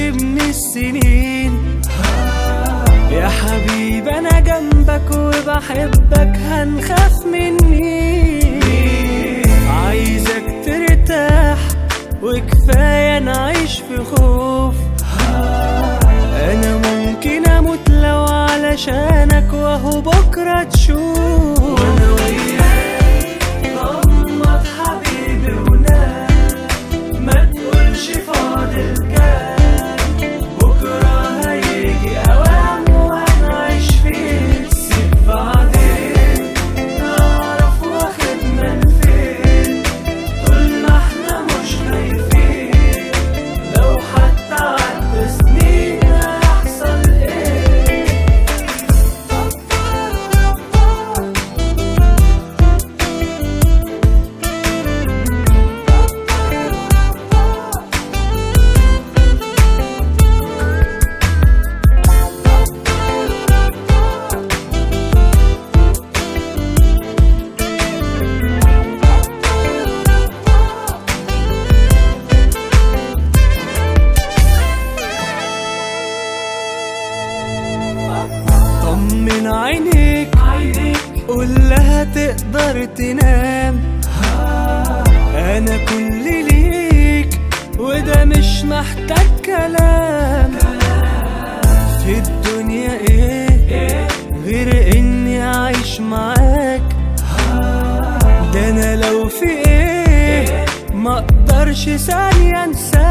من السنين يا حبيبي انا جنبك وبحبك هنخاف مني عايزك ترتاح وكفايه نعيش في خوف انا ممكن اموت لو علشانك وهو بكره تشوف وانا وياك غمض حبيبي ونام ما تقولش فاضل كام بكره هيجي اوام وهنعيش فيه سيب بعدين نعرف واخدنا لفين طول ما احنا مش خايفين لو حتى عدى سنين هيحصل ايه طمن عينيك قول لها تقدر تنام انا كل ليك وده مش محتاج كلام في الدنيا ايه غير اني اعيش معاك ده انا لو في ايه ما اقدرش ثانية انساك